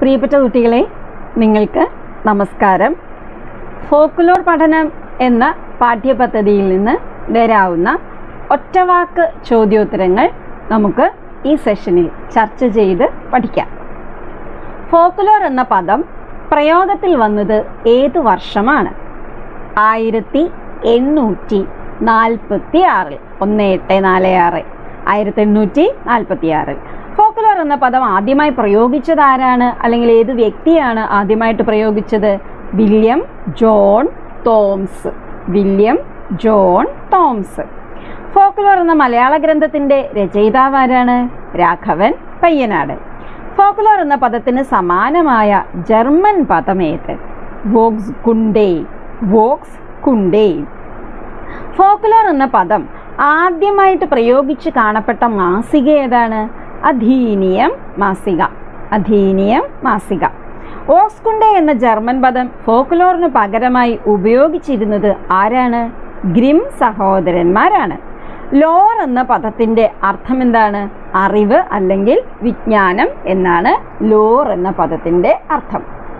പ്രിയപ്പെട്ട കുട്ടികളെ നിങ്ങൾക്ക് നമസ്കാരം ഫോക്ലോർ പഠനം എന്ന പാഠ്യപദ്ധതിയിൽ നിന്ന് വരാവുന്ന ഒറ്റവാക്ക് ചോദ്യോത്തരങ്ങൾ നമുക്ക് ഈ സെഷനിൽ ചർച്ച ചെയ്ത് പഠിക്കാം ഫോക്ലോർ എന്ന പദം പ്രയോഗത്തിൽ വന്നത് ഏത് വർഷമാണ് ആയിരത്തി എണ്ണൂറ്റി നാൽപ്പത്തി ആറിൽ ഒന്ന് എട്ട് നാല് ആറ് ആയിരത്തി എണ്ണൂറ്റി നാൽപ്പത്തി ആറിൽ ഫോക്ലോർ എന്ന പദം ആദ്യമായി പ്രയോഗിച്ചത് ആരാണ് അല്ലെങ്കിൽ ഏത് വ്യക്തിയാണ് ആദ്യമായിട്ട് പ്രയോഗിച്ചത് William John Thoms William John Thoms folklore എന്ന മലയാള ഗ്രന്ഥത്തിന്റെ രചയിതാവ് ആരാണ് രാഘവൻ പയ്യനാട് ഫോക്ലോർ എന്ന പദത്തിന് സമാനമായ ജർമ്മൻ പദമേത് volkskunde volkskunde folklore എന്ന പദം ആദ്യമായിട്ട് പ്രയോഗിച്ച് കാണപ്പെട്ട മാസിക ഏതാണ് അധീനിയം മാസിക അധീനിയം മാസിക ഓക്സ്കുണ്ടെ എന്ന ജർമ്മൻ പദം ഫോക്ലോറിന് പകരമായി ഉപയോഗിച്ചിരുന്നത് ആരാണ് ഗ്രിം സഹോദരന്മാരാണ് ലോർ എന്ന പദത്തിന്റെ അർത്ഥം എന്താണ് അറിവ് അല്ലെങ്കിൽ വിജ്ഞാനം എന്നാണ് ലോർ എന്ന പദത്തിന്റെ അർത്ഥം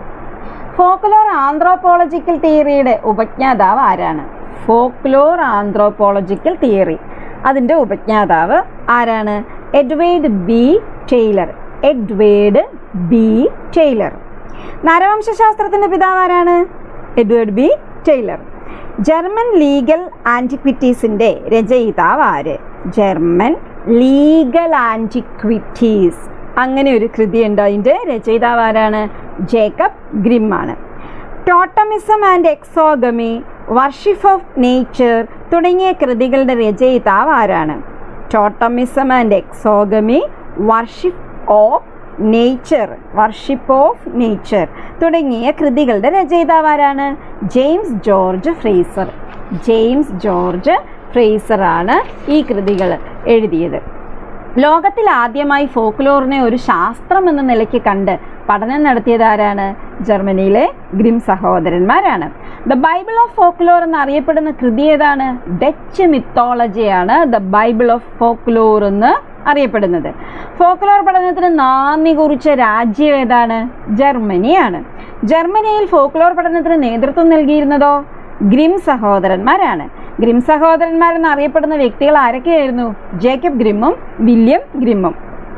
ഫോക്ലോർ ആന്ത്രോപോളജിക്കൽ തിയറിയുടെ ഉപജ്ഞാതാവ് ആരാണ് ഫോക്ലോർ ആന്ത്രോപോളജിക്കൽ തിയറി അതിൻ്റെ ഉപജ്ഞാതാവ് ആരാണ് Edward B Tylor Edward B Tylor നരവംശാസ്ത്രത്തിൻ്റെ പിതാവ് ആരാണ് Edward B Tylor German legal ആൻറ്റിക്വിറ്റീസിൻ്റെ രചയിതാവ് ആര് ജർമ്മൻ ലീഗൽ ആൻറ്റിക്വിറ്റീസ് അങ്ങനെ ഒരു കൃതിയുണ്ട് അതിൻ്റെ രചയിതാവ് ആരാണ് ജേക്കബ് ഗ്രിം ആണ് totemism and exogamy worship of nature തുടങ്ങിയ കൃതികളുടെ രചയിതാവ് ആരാണ് totemism and exogamy worship of nature worship of nature തുടങ്ങിയ കൃതികളുടെ രചയിതാവ് ആരാണ് James George Frazer James George ഫ്രേസറാണ് ഈ കൃതികൾ എഴുതിയത് ലോകത്തിൽ ആദ്യമായി ഫോക്ലോറിനെ ഒരു ശാസ്ത്രം എന്ന നിലയ്ക്ക് കണ്ട് പഠനം നടത്തിയത് ആരാണ് ജർമ്മനിയിലെ ഗ്രിം സഹോദരന്മാരാണ് ദ ബൈബിൾ ഓഫ് ഫോക്ലോർ എന്നറിയപ്പെടുന്ന കൃതി ഏതാണ് ഡച്ച് മിത്തോളജിയാണ് ദ ബൈബിൾ ഓഫ് ഫോക്ലോർ എന്ന് അറിയപ്പെടുന്നത് ഫോക്ലോർ പഠനത്തിന് നാന്ദി കുറിച്ച രാജ്യം ഏതാണ് ജർമ്മനിയാണ് ജർമ്മനിയിൽ ഫോക്ലോർ പഠനത്തിന് നേതൃത്വം നൽകിയിരുന്നതോ ഗ്രിം സഹോദരന്മാരാണ് ഗ്രിം സഹോദരന്മാർ എന്നറിയപ്പെടുന്ന വ്യക്തികൾ ആരൊക്കെയായിരുന്നു ജേക്കബ് ഗ്രിമ്മും വില്യം ഗ്രിമ്മും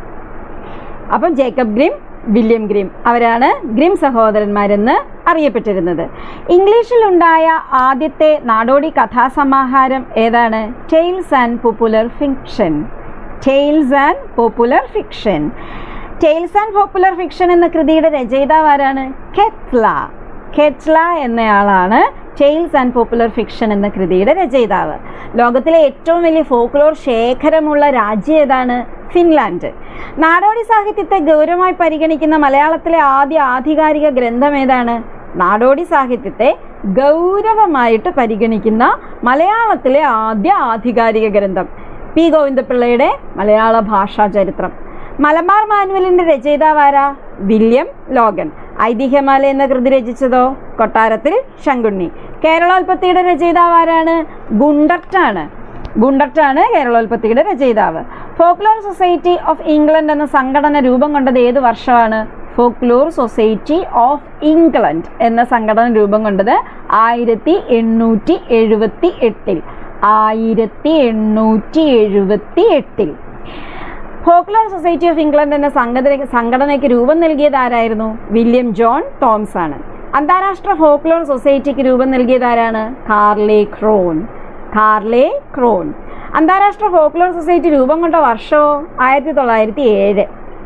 അപ്പം ജേക്കബ് ഗ്രിം വില്യം ഗ്രിം അവരാണ് ഗ്രിം സഹോദരന്മാരെന്ന് അറിയപ്പെട്ടിരുന്നത് ഇംഗ്ലീഷിലുണ്ടായ ആദ്യത്തെ നാടോടി കഥാസമാഹാരം ഏതാണ് tales and popular fiction tales and popular fiction tales and popular fiction എന്ന കൃതിയുടെ രചയിതാവ് ആരാണ് കെറ്റ്ല കെറ്റ്ല എന്നയാളാണ് ടെയിൽസ് ആൻഡ് പോപ്പുലർ ഫിക്ഷൻ എന്ന കൃതിയുടെ രചയിതാവ് ലോകത്തിലെ ഏറ്റവും വലിയ ഫോക്ലോർ ശേഖരമുള്ള രാജ്യം ഏതാണ് ഫിൻലാൻഡ് നാടോടി സാഹിത്യത്തെ ഗൗരവമായി പരിഗണിക്കുന്ന മലയാളത്തിലെ ആദ്യ ആധികാരിക ഗ്രന്ഥം ഏതാണ് നാടോടി സാഹിത്യത്തെ ഗൗരവമായിട്ട് പരിഗണിക്കുന്ന മലയാളത്തിലെ ആദ്യ ആധികാരിക ഗ്രന്ഥം പി ഗോവിന്ദപിള്ളയുടെ മലയാള ഭാഷാ ചരിത്രം മലബാർ മാനുവലിന്റെ രചയിതാവ് ആരാ വില്യം ലോഗൻ ഐതിഹ്യമാല എന്ന കൃതി രചിച്ചതോ കൊട്ടാരത്തിൽ ശങ്കുണ്ണി കേരളോൽപ്പത്തിയുടെ രചയിതാവ് ആരാണ് ഗുണ്ടർട്ടാണ് ഗുണ്ടർട്ടാണ് കേരളോൽപ്പത്തിയുടെ രചയിതാവ് ഫോക്ലോർ സൊസൈറ്റി ഓഫ് ഇംഗ്ലണ്ട് എന്ന സംഘടന രൂപം കൊണ്ടത് ഏത് വർഷമാണ് ഫോക്ലോർ സൊസൈറ്റി ഓഫ് ഇംഗ്ലണ്ട് എന്ന സംഘടന രൂപം കൊണ്ടത് ആയിരത്തി എണ്ണൂറ്റി എഴുപത്തി എട്ടിൽ ആയിരത്തി എണ്ണൂറ്റി എഴുപത്തി എട്ടിൽ ഫോക്ലോർ സൊസൈറ്റി ഓഫ് ഇംഗ്ലണ്ട് എന്ന സംഘടന സംഘടനയ്ക്ക് രൂപം നൽകിയത് ആരായിരുന്നു വില്യം ജോൺ തോംസ് ആണ് അന്താരാഷ്ട്ര ഫോക്ലോർ സൊസൈറ്റിക്ക് രൂപം നൽകിയത് ആരാണ് കാർലെ ക്രോൺ കാർലെ ക്രോൺ അന്താരാഷ്ട്ര ഫോക്ലോർ സൊസൈറ്റി രൂപം കൊണ്ട വർഷമോ ആയിരത്തി തൊള്ളായിരത്തി ഏഴ്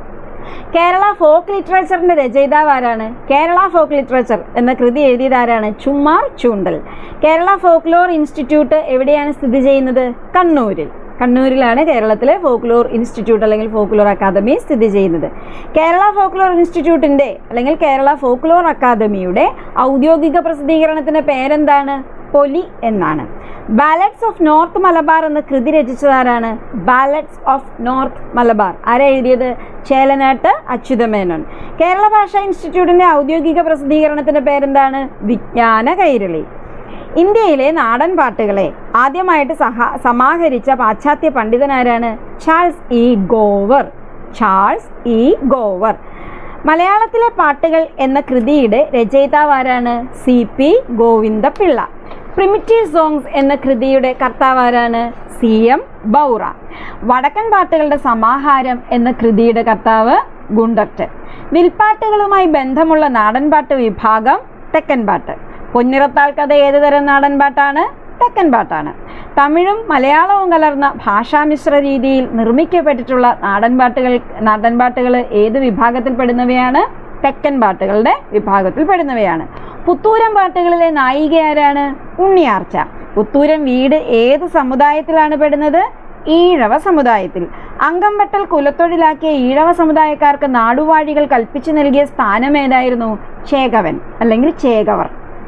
കേരള ഫോക്ക് ലിറ്ററേച്ചറിന്റെ രചയിതാവ് ആരാണ് കേരള ഫോക്ക് ലിറ്ററേച്ചർ എന്ന കൃതി എഴുതിയത് ആരാണ് ചുമ്മാർ ചൂണ്ടൽ കേരള ഫോക്ലോർ ഇൻസ്റ്റിറ്റ്യൂട്ട് എവിടെയാണ് സ്ഥിതി ചെയ്യുന്നത് കണ്ണൂരിൽ കണ്ണൂരിലാണ് കേരളത്തിലെ ഫോക്ലോർ ഇൻസ്റ്റിറ്റ്യൂട്ട് അല്ലെങ്കിൽ ഫോക്ലോർ അക്കാദമി സ്ഥിതി ചെയ്യുന്നത് കേരള ഫോക്ലോർ ഇൻസ്റ്റിറ്റ്യൂട്ടിൻ്റെ അല്ലെങ്കിൽ കേരള ഫോക്ലോർ അക്കാദമിയുടെ ഔദ്യോഗിക പ്രസിദ്ധീകരണത്തിൻ്റെ പേരെന്താണ് പൊലി എന്നാണ് ബാലറ്റ്സ് ഓഫ് നോർത്ത് മലബാർ എന്ന കൃതി രചിച്ചതാരാണ് ബാലറ്റ്സ് ഓഫ് നോർത്ത് മലബാർ ആരാ എഴുതിയത് ചേലനാട്ട് അച്യുതമേനോൻ കേരള ഭാഷാ ഇൻസ്റ്റിറ്റ്യൂട്ടിൻ്റെ ഔദ്യോഗിക പ്രസിദ്ധീകരണത്തിൻ്റെ പേരെന്താണ് വിജ്ഞാന കൈരളി ഇന്ത്യയിലെ നാടൻ പാട്ടുകളെ ആദ്യമായിട്ട് സഹ സമാഹരിച്ച പാശ്ചാത്യ പണ്ഡിതനാരാണ് Charles E Gover Charles E Gover മലയാളത്തിലെ പാട്ടുകൾ എന്ന കൃതിയുടെ രചയിതാവ് ആരാണ് C P Govindapillai primitive songs എന്ന കൃതിയുടെ കർത്താവ് ആരാണ് സി എം ബൗറ വടക്കൻ പാട്ടുകളുടെ സമാഹാരം എന്ന കൃതിയുടെ കർത്താവ് ഗുണ്ടർട്ട് വിൽപ്പാട്ടുകളുമായി ബന്ധമുള്ള നാടൻപാട്ട് വിഭാഗം തെക്കൻ പാട്ട് പൊന്നിറത്താൾ കഥ ഏത് തരം നാടൻ പാട്ടാണ് തെക്കൻ പാട്ടാണ് തമിഴും മലയാളവും കലർന്ന ഭാഷാമിശ്ര രീതിയിൽ നിർമ്മിക്കപ്പെട്ടിട്ടുള്ള നാടൻ പാട്ടുകൾ നാടൻ പാട്ടുകൾ ഏത് വിഭാഗത്തിൽപ്പെടുന്നവയാണ് തെക്കൻ പാട്ടുകളുടെ വിഭാഗത്തിൽപ്പെടുന്നവയാണ് പുത്തൂരം പാട്ടുകളിലെ നായിക ആരാണ് ഉണ്ണിയാർച്ച പുത്തൂരം വീട് ഏത് സമുദായത്തിലാണ് പെടുന്നത് ഈഴവ സമുദായത്തിൽ അങ്കംവട്ടൽ കുലത്തൊഴിലാക്കിയ ഈഴവ സമുദായക്കാർക്ക് നാടുവാഴികൾ കൽപ്പിച്ചു നൽകിയ സ്ഥാനം ഏതായിരുന്നു ചേകവൻ അല്ലെങ്കിൽ ചേകവർ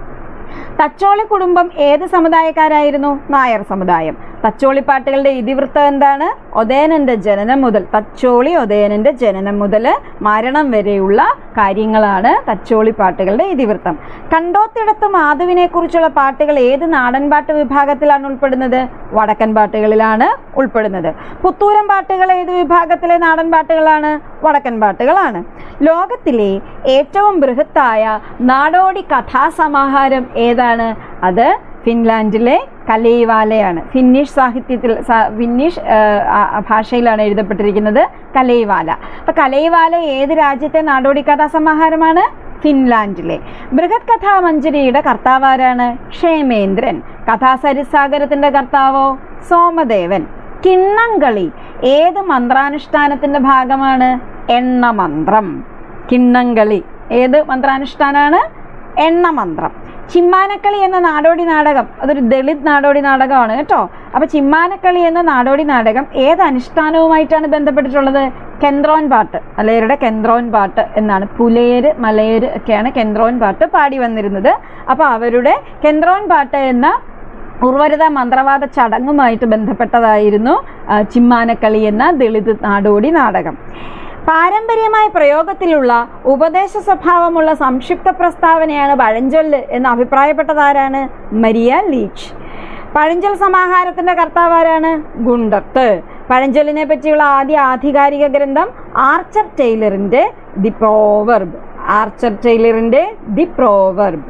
തച്ചോളി കുടുംബം ഏത് സമുദായക്കാരായിരുന്നു നായർ സമുദായം തച്ചോളിപ്പാട്ടുകളുടെ ഇതിവൃത്തം എന്താണ് ഒതേനന്റെ ജനനം മുതൽ തച്ചോളി ഒതേനന്റെ ജനനം മുതൽ മരണം വരെയുള്ള കാര്യങ്ങളാണ് തച്ചോളിപ്പാട്ടുകളുടെ ഇതിവൃത്തം കണ്ടോത്തിടത്ത് മാധുവിനെ കുറിച്ചുള്ള പാട്ടുകൾ ഏത് നാടൻ പാട്ട് വിഭാഗത്തിലാണ് ഉൾപ്പെടുന്നത് വടക്കൻ പാട്ടുകളിലാണ് ഉൾപ്പെടുന്നത് പുത്തൂരം പാട്ടുകൾ ഏത് വിഭാഗത്തിലെ നാടൻ പാട്ടുകളാണ് വടക്കൻ പാട്ടുകളാണ് ലോകത്തിലെ ഏറ്റവും ബൃഹത്തായ നാടോടി കഥാസമാഹാരം ഏതാണ് അത് ഫിൻലാൻഡിലെ കലൈവാലയാണ് ഫിന്നിഷ് സാഹിത്യത്തിൽ സ- ഫിന്നിഷ് ആ, ആ, ഭാഷയിലാണ് എഴുതപ്പെട്ടിരിക്കുന്നത് കലൈവാല അപ്പോൾ കലൈവാല ഏത് രാജ്യത്തെ നാടോടി കഥാസമാഹാരമാണ് ഫിൻലാൻഡിലെ ബൃഹത് കഥാമഞ്ജരിയുടെ കർത്താവാരാണ് ക്ഷേമേന്ദ്രൻ കഥാസരിസാഗരത്തിന്റെ കർത്താവോ സോമദേവൻ കിണ്ണംകളി ഏത് മന്ത്രാനുഷ്ഠാനത്തിന്റെ ഭാഗമാണ് എണ്ണമന്ത്രം കിണ്ണംകളി ഏത് മന്ത്രാനുഷ്ഠാനമാണ് എണ്ണമന്ത്രം ചിമ്മാനക്കളി എന്ന നാടോടി നാടകം അതൊരു ദളിത് നാടോടി നാടകമാണ് കേട്ടോ അപ്പൊ ചിമ്മാനക്കളി എന്ന നാടോടി നാടകം ഏത് അനുഷ്ഠാനവുമായിട്ടാണ് ബന്ധപ്പെട്ടിട്ടുള്ളത് കെന്ത്രോൻ പാട്ട് മലയരുടെ കെന്ത്രോൻ പാട്ട് എന്നാണ് പുലയര് മലയര് ഒക്കെയാണ് കെന്ത്രോൻ പാട്ട് പാടി വന്നിരുന്നത് അപ്പൊ അവരുടെ കെന്ത്രോൻ പാട്ട് എന്ന ഉർവരത മന്ത്രവാദ ചടങ്ങുമായിട്ട് ബന്ധപ്പെട്ടതായിരുന്നു ആ, ചിമ്മാനക്കളി എന്ന ദളിത് നാടോടി നാടകം പാരമ്പര്യമായ പ്രയോഗത്തിലുള്ള ഉപദേശ സ്വഭാവമുള്ള സംക്ഷിപ്ത പ്രസ്താവനയാണ് പഴഞ്ചൊല്ല് എന്ന് അഭിപ്രായപ്പെട്ടതാരാണ് മരിയ ലീച്ച് പഴഞ്ചൊൽ സമാഹാരത്തിന്റെ കർത്താവ് ആരാണ് ഗുണ്ടർട്ട് പഴഞ്ചൊല്ലിനെ പറ്റിയുള്ള ആദ്യ ആധികാരിക ഗ്രന്ഥം ആർച്ചർ ടൈലറിന്റെ ദി പ്രോവർബ് ആർച്ചർ ടൈലറിന്റെ ദി പ്രോവർബ്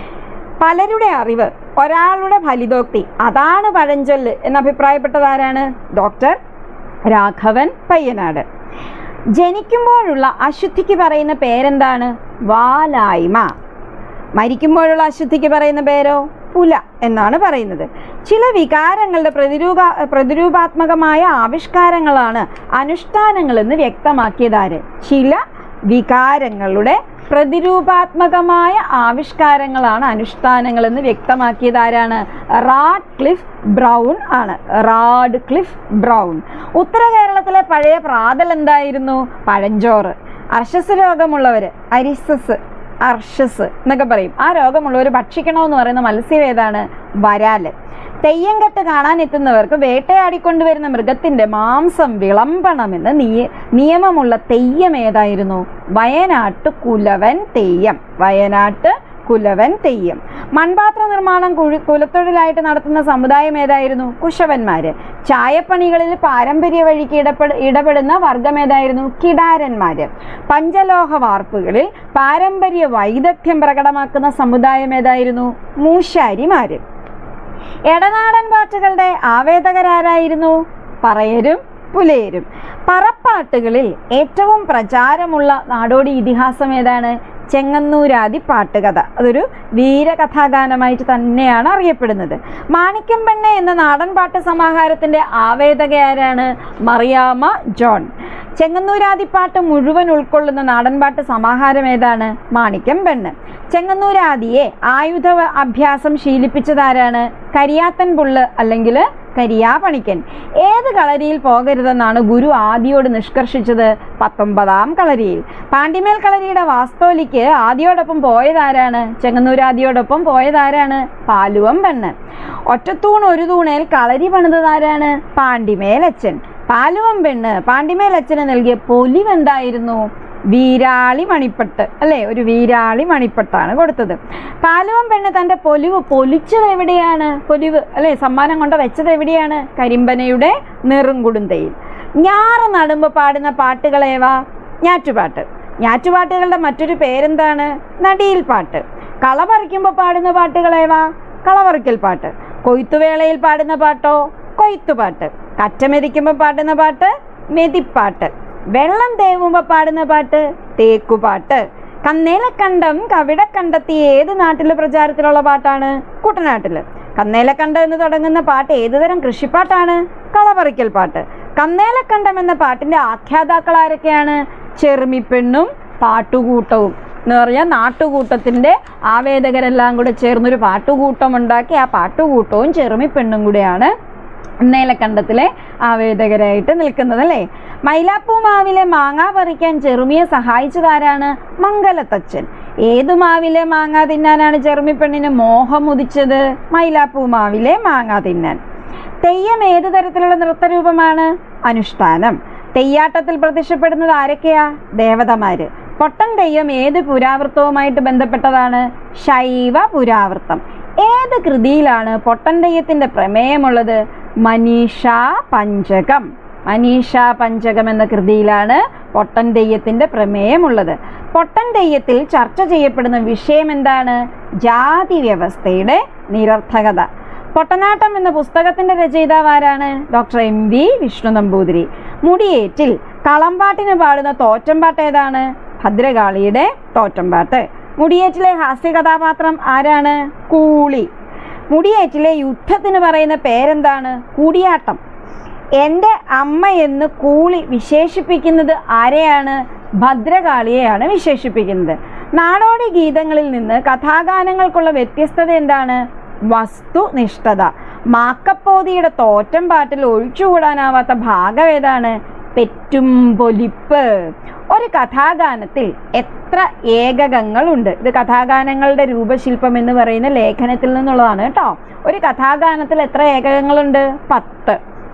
പലരുടെ അറിവ് ഒരാളുടെ ഫലിതോക്തി അതാണ് പഴഞ്ചൊല്ല് എന്ന് അഭിപ്രായപ്പെട്ടതാരാണ് ഡോക്ടർ രാഘവൻ പയ്യനാട് ജനിക്കുമ്പോഴുള്ള അശുദ്ധിക്ക് പറയുന്ന പേരെന്താണ് വാലായ്മ മരിക്കുമ്പോഴുള്ള അശുദ്ധിക്ക് പറയുന്ന പേരോ പുല എന്നാണ് പറയുന്നത് ചില വികാരങ്ങളുടെ പ്രതിരൂപ പ്രതിരൂപാത്മകമായ ആവിഷ്കാരങ്ങളാണ് അനുഷ്ഠാനങ്ങളെന്ന് വ്യക്തമാക്കിയതാര് ചില വികാരങ്ങളുടെ പ്രതിരൂപാത്മകമായ ആവിഷ്കാരങ്ങളാണ് അനുഷ്ഠാനങ്ങളെന്ന് വ്യക്തമാക്കിയതാരാണ് റാഡ് ക്ലിഫ് ബ്രൗൺ ആണ് റാഡ് ക്ലിഫ് ബ്രൗൺ ഉത്തര കേരളത്തിലെ പഴയ പ്രാതൽ എന്തായിരുന്നു പഴഞ്ചോറ് അർശസ് രോഗമുള്ളവർ അരിസസ് അർഷസ് എന്നൊക്കെ പറയും ആ രോഗമുള്ളവർ ഭക്ഷിക്കണമെന്ന് പറയുന്ന മത്സ്യം ഏതാണ് വരാല് തെയ്യം കെട്ട് കാണാൻ എത്തുന്നവർക്ക് വേട്ടയാടിക്കൊണ്ടുവരുന്ന മൃഗത്തിന്റെ മാംസം വിളമ്പണമെന്ന് നിയ നിയമമുള്ള തെയ്യം ഏതായിരുന്നു വയനാട്ട് കുലവൻ തെയ്യം വയനാട്ട് കുലവൻ തെയ്യം മൺപാത്ര നിർമ്മാണം കുഴി- കുലത്തൊഴിലായിട്ട് നടത്തുന്ന സമുദായം ഏതായിരുന്നു കുശവന്മാര് ചായപ്പണികളിൽ പാരമ്പര്യ വഴിക്ക് ഇടപെട ഇടപെടുന്ന വർഗം ഏതായിരുന്നു കിടാരന്മാര് പഞ്ചലോഹ വാർപ്പുകളിൽ പാരമ്പര്യ വൈദഗ്ധ്യം പ്രകടമാക്കുന്ന സമുദായം ഏതായിരുന്നു മൂശാരിമാര് എടനാടൻ പാട്ടുകളുടെ ആവേദകരാരായിരുന്നു പറയരും പുലയരും പറപ്പാട്ടുകളിൽ ഏറ്റവും പ്രചാരമുള്ള നാടോടി ഇതിഹാസം ഏതാണ് ചെങ്ങന്നൂരാദി പാട്ടുകഥ അതൊരു വീരകഥാഗാനമായിട്ട് തന്നെയാണ് അറിയപ്പെടുന്നത് മാണിക്യം പെണ്ണെ എന്ന നാടൻ പാട്ട് സമാഹാരത്തിന്റെ ആവേദക ആരാണ് മറിയാമ്മ ജോൺ ചെങ്ങന്നൂരാദിപ്പാട്ട് മുഴുവൻ ഉൾക്കൊള്ളുന്ന നാടൻപാട്ട് സമാഹാരം ഏതാണ് മാണിക്യം പെണ്ണ് ചെങ്ങന്നൂരാദിയെ ആയുധ അഭ്യാസം ശീലിപ്പിച്ചതാരാണ് കരിയാത്തൻ പുള്ള് അല്ലെങ്കിൽ കരിയാപണിക്കൻ ഏത് കളരിയിൽ പോകരുതെന്നാണ് ഗുരു ആദിയോട് നിഷ്കർഷിച്ചത് പത്തൊമ്പതാം കളരിയിൽ പാണ്ടിമേൽ കളരിയുടെ വാസ്തോലിക്ക് ആദിയോടൊപ്പം പോയതാരാണ് ചെങ്ങന്നൂരാദിയോടൊപ്പം പോയതാരാണ് പാലുവം പെണ്ണ് ഒറ്റത്തൂൺ ഒരു തൂണേൽ കളരി പണിതതാരാണ് പാണ്ടിമേലച്ചൻ പാലുവം പെണ്ണ് പാണ്ടിമേലച്ചന് നൽകിയ പൊലിവെന്തായിരുന്നു വീരാളി മണിപ്പട്ട് അല്ലേ ഒരു വീരാളി മണിപ്പട്ടാണ് കൊടുത്തത് പാലുവം പെണ്ണ് തൻ്റെ പൊലിവ് പൊലിച്ചത് എവിടെയാണ് പൊലിവ് അല്ലേ സമ്മാനം കൊണ്ട് വെച്ചത് എവിടെയാണ് കരിമ്പനയുടെ നെറുങ്കുടുന്തയിൽ ഞാറ് നടുമ്പ് പാടുന്ന പാട്ടുകളേവാ ഞാറ്റുപാട്ട് ഞാറ്റുപാട്ടുകളുടെ മറ്റൊരു പേരെന്താണ് നടിയിൽ പാട്ട് കള പറിക്കുമ്പോൾ പാടുന്ന പാട്ടുകളേവാ കളപറിക്കൽ പാട്ട് കൊയ്ത്തുവേളയിൽ പാടുന്ന പാട്ടോ കൊയ്ത്തുപാട്ട് കറ്റ മെതിക്കുമ്പോൾ പാടുന്ന പാട്ട് മെതിപ്പാട്ട് വെള്ളം തേവുമ്പോൾ പാടുന്ന പാട്ട് തേക്കുപാട്ട് കന്നേലക്കണ്ടം കവിടക്കണ്ടെത്തി ഏത് നാട്ടിലെ പ്രചാരത്തിലുള്ള പാട്ടാണ് കുട്ടനാട്ടില് കന്നേലക്കണ്ടം എന്ന് തുടങ്ങുന്ന പാട്ട് ഏതുതരം കൃഷിപ്പാട്ടാണ് കളപറിക്കൽ പാട്ട് കന്നേലക്കണ്ടം എന്ന പാട്ടിന്റെ ആഖ്യാതാക്കൾ ആരൊക്കെയാണ് ചെറുമിപ്പെണ്ണും പാട്ടുകൂട്ടവും എന്ന് പറഞ്ഞാൽ നാട്ടുകൂട്ടത്തിന്റെ ആവേദകരെല്ലാം കൂടെ ചേർന്നൊരു പാട്ടുകൂട്ടം ഉണ്ടാക്കി ആ പാട്ടുകൂട്ടവും ചെറുമിപ്പെണ്ണും കൂടെയാണ് നേലക്കണ്ടത്തിലെ ആവേദകരായിട്ട് നിൽക്കുന്നത് അല്ലേ മൈലാപ്പൂ മാവിലെ മാങ്ങ പറിക്കാൻ ചെറുമിയെ സഹായിച്ചതാരാണ് മംഗലത്തച്ഛൻ ഏതു മാവിലെ മാങ്ങ തിന്നാനാണ് ചെറുമിപ്പെണ്ണിന് മോഹം ഉദിച്ചത് മൈലാപ്പൂ മാവിലെ മാങ്ങ തിന്നാൻ തെയ്യം ഏത് തരത്തിലുള്ള നൃത്തരൂപമാണ് അനുഷ്ഠാനം തെയ്യാട്ടത്തിൽ പ്രത്യക്ഷപ്പെടുന്നത് ആരൊക്കെയാ ദേവതമാര് പൊട്ടൻ തെയ്യം ഏത് പുരാവൃത്തവുമായിട്ട് ബന്ധപ്പെട്ടതാണ് ശൈവ പുരാവൃത്തം ഏത് കൃതിയിലാണ് പൊട്ടൻ തെയ്യത്തിന്റെ പ്രമേയമുള്ളത് മനീഷ പഞ്ചകം മനീഷ പഞ്ചകം എന്ന കൃതിയിലാണ് പൊട്ടൻ തെയ്യത്തിന്റെ പ്രമേയമുള്ളത് പൊട്ടൻ തെയ്യത്തിൽ ചർച്ച ചെയ്യപ്പെടുന്ന വിഷയം എന്താണ് ജാതി വ്യവസ്ഥയുടെ നിരർത്ഥകത പൊട്ടനാട്ടം എന്ന പുസ്തകത്തിന്റെ രചയിതാവ് ആരാണ് doctor M V Vishnu Namboothiri മുടിയേറ്റിൽ കളമ്പാട്ടിന് പാടുന്ന തോറ്റമ്പാട്ട് ഏതാണ് ഭദ്രകാളിയുടെ തോറ്റമ്പാട്ട് മുടിയേറ്റിലെ ഹാസ്യ കഥാപാത്രം ആരാണ് കൂളി മുടിയേറ്റിലെ യുദ്ധത്തിന് പറയുന്ന പേരെന്താണ് കൂടിയാട്ടം എൻ്റെ അമ്മ എന്ന് കൂളി വിശേഷിപ്പിക്കുന്നത് ആരെയാണ് ഭദ്രകാളിയെയാണ് വിശേഷിപ്പിക്കുന്നത് നാടോടി ഗീതങ്ങളിൽ നിന്ന് കഥാഗാനങ്ങൾക്കുള്ള വ്യത്യസ്തത എന്താണ് വസ്തുനിഷ്ഠത മാക്കപ്പോതിയുടെ തോറ്റം പാട്ടിൽ ഒഴിച്ചുകൂടാനാവാത്ത ഭാഗം ഏതാണ് പെറ്റും പൊലിപ്പ് ഒരു കഥാഗാനത്തിൽ എത്ര ഏകകങ്ങളുണ്ട് ഇത് കഥാഗാനങ്ങളുടെ രൂപശില്പം എന്ന് പറയുന്ന ലേഖനത്തിൽ നിന്നുള്ളതാണ് കേട്ടോ ഒരു കഥാഗാനത്തിൽ എത്ര ഏകകങ്ങളുണ്ട് പത്ത്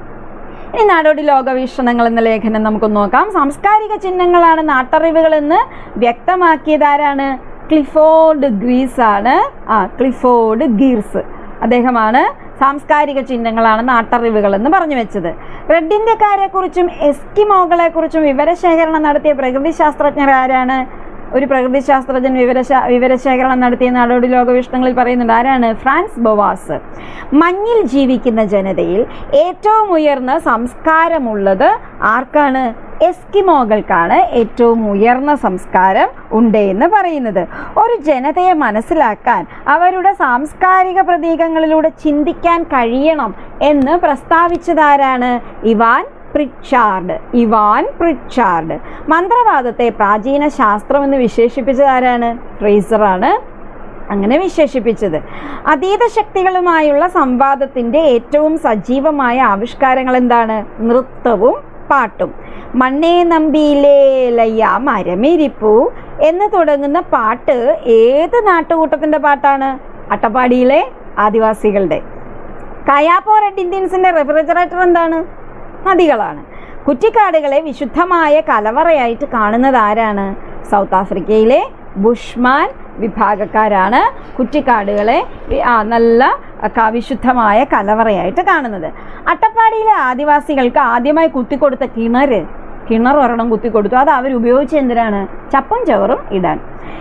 ഇനി നാടോടി ലോകവീക്ഷണങ്ങൾ എന്ന ലേഖനം നമുക്ക് നോക്കാം സാംസ്കാരിക ചിഹ്നങ്ങളാണ് നാട്ടറിവുകൾ എന്ന് വ്യക്തമാക്കിയത് ആരാണ് ക്ലിഫോർഡ് ഗ്രീസ് ആണ് ആ ക്ലിഫോർഡ് ഗീർസ് അദ്ദേഹമാണ് സാംസ്കാരിക ചിഹ്നങ്ങളാണ് നാട്ടറിവുകൾ എന്ന് പറഞ്ഞു വെച്ചത് റെഡ് ഇന്ത്യക്കാരെ കുറിച്ചും എസ്കിമോകളെ കുറിച്ചും വിവരശേഖരണം നടത്തിയ പ്രകൃതി ശാസ്ത്രജ്ഞർ ആരാണ് ഒരു പ്രകൃതി ശാസ്ത്രജ്ഞൻ വിവരശ വിവരശേഖരണം നടത്തിയ നാടോടി ലോകവിഷ്ടങ്ങളിൽ പറയുന്നുണ്ട് ആരാണ് ഫ്രാൻസ് ബൊവാസ് മഞ്ഞിൽ ജീവിക്കുന്ന ജനതയിൽ ഏറ്റവും ഉയർന്ന സംസ്കാരമുള്ളത് ആർക്കാണ് എസ്കിമോകൾക്കാണ് ഏറ്റവും ഉയർന്ന സംസ്കാരം ഉണ്ട് എന്ന് പറയുന്നത് ഒരു ജനതയെ മനസ്സിലാക്കാൻ അവരുടെ സാംസ്കാരിക പ്രതീകങ്ങളിലൂടെ ചിന്തിക്കാൻ കഴിയണം എന്ന് പ്രസ്താവിച്ചതാരാണ് ഇവാൻ പ്രിച്ചാർഡ് ഇവാൻ പ്രിച്ചാർഡ് മന്ത്രവാദത്തെ പ്രാചീന ശാസ്ത്രം എന്ന് വിശേഷിപ്പിച്ചത് ആരാണ് ഫ്രേസറാണ് അങ്ങനെ വിശേഷിപ്പിച്ചത് അതീത ശക്തികളുമായുള്ള സംവാദത്തിന്റെ ഏറ്റവും സജീവമായ ആവിഷ്കാരങ്ങൾ എന്താണ് നൃത്തവും പാട്ടും മണ്ണേ നമ്പിയിലേ ലയ്യ മരമിരിപ്പു എന്ന് തുടങ്ങുന്ന പാട്ട് ഏത് നാട്ടുകൂട്ടത്തിന്റെ പാട്ടാണ് അട്ടപ്പാടിയിലെ ആദിവാസികളുടെ കയാപ്പോ റെഡ് ഇന്ത്യൻസിന്റെ റെഫ്രിജറേറ്റർ എന്താണ് നദികളാണ് കുറ്റിക്കാടുകളെ വിശുദ്ധമായ കലവറയായിട്ട് കാണുന്നത് ആരാണ് സൗത്ത് ആഫ്രിക്കയിലെ ബുഷ്മാൻ വിഭാഗക്കാരാണ് കുറ്റിക്കാടുകളെ വി- ആ നല്ല ക- വിശുദ്ധമായ കലവറയായിട്ട് കാണുന്നത് അട്ടപ്പാടിയിലെ ആദിവാസികൾക്ക് ആദ്യമായി കുത്തിക്കൊടുത്ത കിണറ് കിണർ ഒരെണ്ണം കുത്തിക്കൊടുത്തു അത് അവർ ഉപയോഗിച്ച് എന്തിനാണ് ചപ്പും ചവറും ഇടാൻ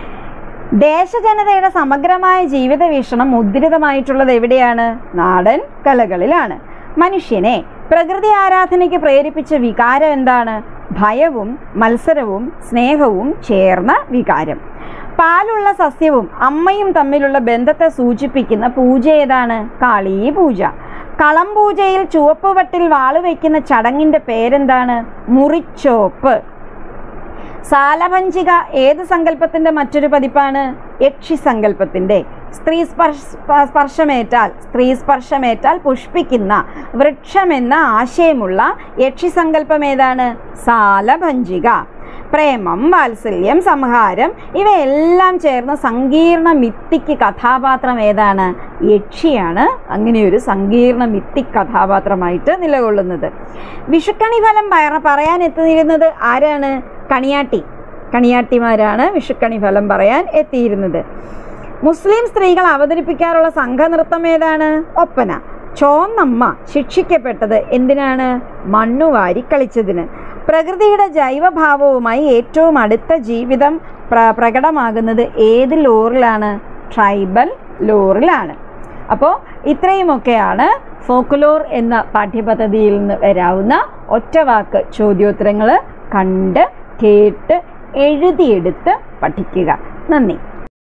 ദേശജനതയുടെ സമഗ്രമായ ജീവിത വീക്ഷണം മുദ്രിതമായിട്ടുള്ളത് എവിടെയാണ് നാടൻ കലകളിലാണ് മനുഷ്യനെ പ്രകൃതി ആരാധനയ്ക്ക് പ്രേരിപ്പിച്ച വികാരം എന്താണ് ഭയവും മത്സരവും സ്നേഹവും ചേർന്ന വികാരം പാലുള്ള സസ്യവും അമ്മയും തമ്മിലുള്ള ബന്ധത്തെ സൂചിപ്പിക്കുന്ന പൂജ ഏതാണ് കാളീ പൂജ കളം പൂജയിൽ ചുവപ്പ് വട്ടിൽ വാള് വയ്ക്കുന്ന ചടങ്ങിന്റെ പേരെന്താണ് മുറിച്ചോപ്പ് സാലഭഞ്ചിക ഏത് സങ്കല്പത്തിന്റെ മറ്റൊരു പതിപ്പാണ് യക്ഷി സങ്കല്പത്തിന്റെ സ്ത്രീ സ്പർശ സ്പർശമേറ്റാൽ സ്ത്രീ സ്പർശമേറ്റാൽ പുഷ്പിക്കുന്ന വൃക്ഷമെന്ന ആശയമുള്ള യക്ഷി സങ്കല്പം ഏതാണ് സാലഭഞ്ചിക പ്രേമം വാത്സല്യം സംഹാരം ഇവയെല്ലാം ചേർന്ന സങ്കീർണ മിത്തിക്ക് കഥാപാത്രം ഏതാണ് യക്ഷിയാണ് അങ്ങനെയൊരു സങ്കീർണ മിത്തിക് കഥാപാത്രമായിട്ട് നിലകൊള്ളുന്നത് വിഷുക്കണി ഫലം പറ- പറയാൻ എത്തിയിരുന്നത് ആരാണ് കണിയാട്ടി കണിയാട്ടിമാരാണ് വിഷുക്കണി ഫലം പറയാൻ എത്തിയിരുന്നത് മുസ്ലിം സ്ത്രീകൾ അവതരിപ്പിക്കാറുള്ള സംഘനൃത്തം ഏതാണ് ഒപ്പന ചോന്നമ്മ ശിക്ഷിക്കപ്പെട്ടത് എന്തിനാണ് മണ്ണുവാരി കളിച്ചതിന് പ്രകൃതിയുടെ ജൈവഭാവവുമായി ഏറ്റവും അടുത്ത ജീവിതം പ്ര പ്രകടമാകുന്നത് ഏത് ലോറിലാണ് ട്രൈബൽ ലോറിലാണ് അപ്പോൾ ഇത്രയുമൊക്കെയാണ് ഫോക്കുലോർ എന്ന പാഠ്യപദ്ധതിയിൽ നിന്ന് വരാവുന്ന ഒറ്റവാക്ക് ചോദ്യോത്തരങ്ങൾ കണ്ട് കേട്ട് എഴുതിയെടുത്ത് പഠിക്കുക നന്ദി